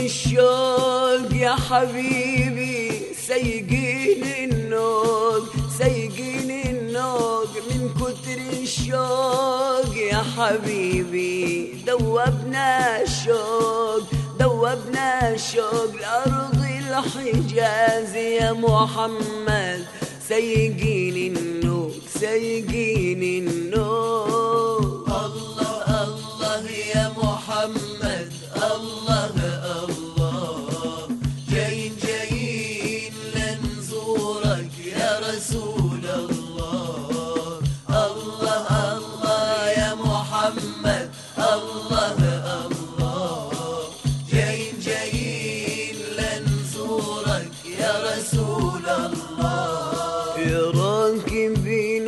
الشوق يا حبيبي سيقين النوق سيقين النوق من كتر الشوق يا حبيبي دوبنا الشوق دوبنا الشوق لأرض الحجاز يا محمد سيقين النوق سيقين النوق الله الله يا محمد الله الله جايين جايين لنزورك يا رسول الله الله الله يا محمد الله الله جايين جايين لنزورك يا رسول الله يا راكبين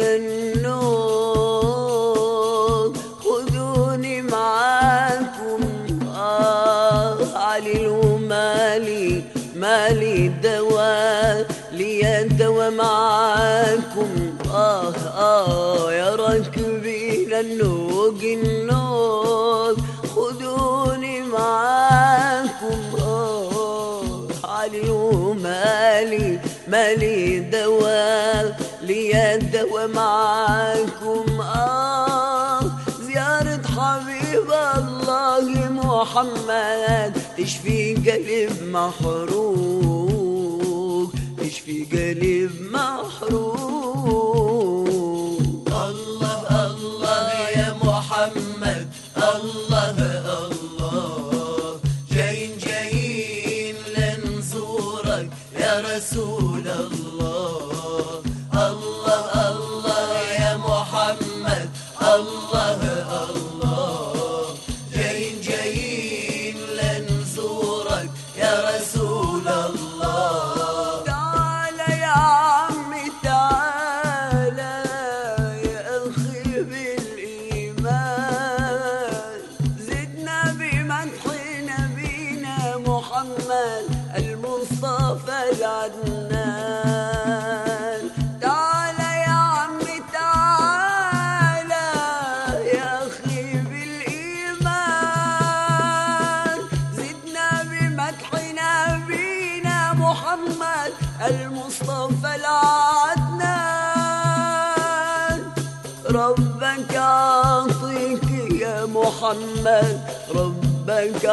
النوم خذوني معاكم آه علي ومالي مالي دواء لي دواء معاكم آه آه يا راكبين النوق النوق خذوني معاكم آه علي ومالي مالي دواء لي دواء معاكم آه زيارة حبيب الله محمد تشفي قلب محروق تشفي قلب محروق الله الله يا محمد الله الله جايين جايين لنزورك يا رسول الله الله الله يا محمد الله الله جايين جايين لنزورك يا رسول الله تعال يا عمي تعال يا أخي بالإيمان زدنا بمدح نبينا محمد المصطفى العدنان تعال يا عمي تعال يا أخي بالإيمان زدنا بمدح نبينا محمد المصطفى العدنان ربك أعطيك يا محمد ربك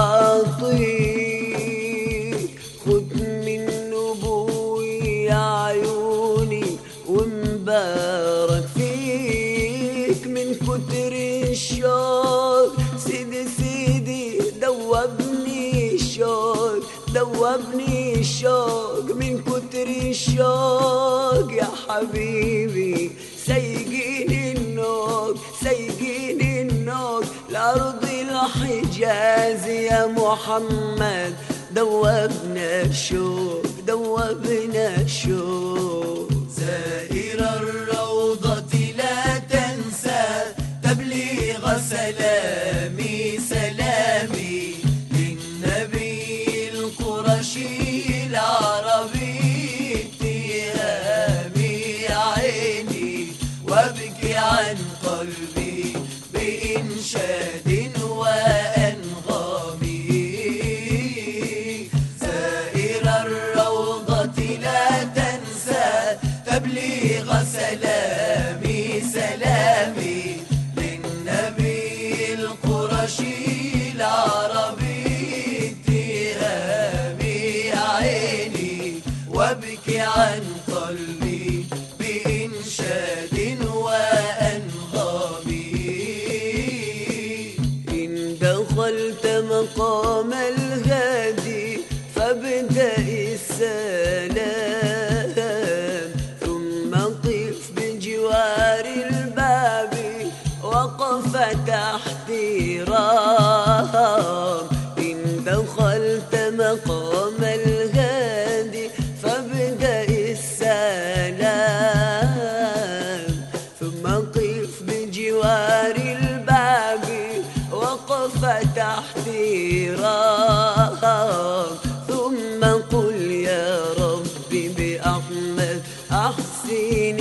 أعطيك خذ من نبوي يا عيوني ومبارك فيك من كتر الشوق سيدي سيدي دوبني الشوق دوبني الشوق من كتر الشوق يا حبيبي سيقين النوق سيقين النوق لأرض الحجاز يا محمد دوبنا الشوق دوبنا الشوق زائر الروضة لا تنسى تبليغ سلامي سلامي للنبي القرشي العربي اتهامي يا عيني وابكي عن قلبي بإنشاد وأنغامي زائر الروضة لا تنسى تبليغ سلامي سلامي للنبي القرشي العربي اتهامي يا عيني وابكي عن قلبي بإنشاد وأنغامي إن دخلت مقام الهادي فابدأ السلام ثم قف بجوار الباب وقف تحت رام إن دخلت مقام الهادي فابدأ السلام ثم قف بجوار الباب وقف تحت رام ثم قل يا ربي بأحمد أحسن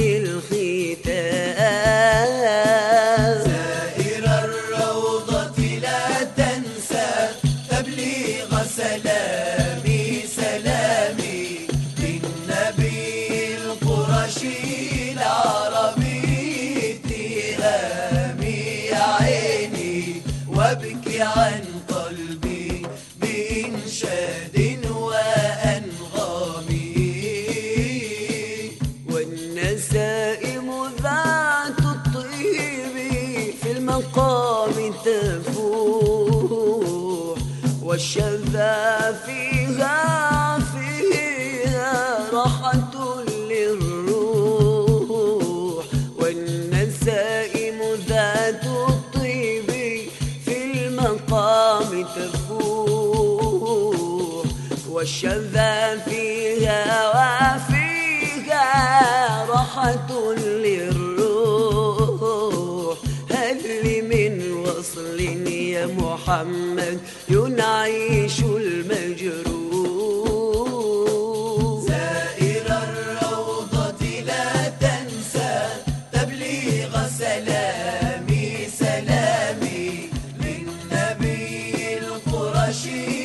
الختام زائر الروضة لا تنسى تبليغ سلامي سلامي للنبي القرشي العربي اتهامي يا عيني وابكي عن قلبي بإنشاد وأنغامي والنسائم ذات الطيب في المقام تفوح والشذا فيها فيها راحة للروح والنسائم ذات الطيب في المقام تفوح والشذا فيها وفيها راحة للروح هل لي من وصل يا محمد ينعيش المجروح زائر الروضة لا تنسى تبليغ سلامي سلامي للنبي القرشي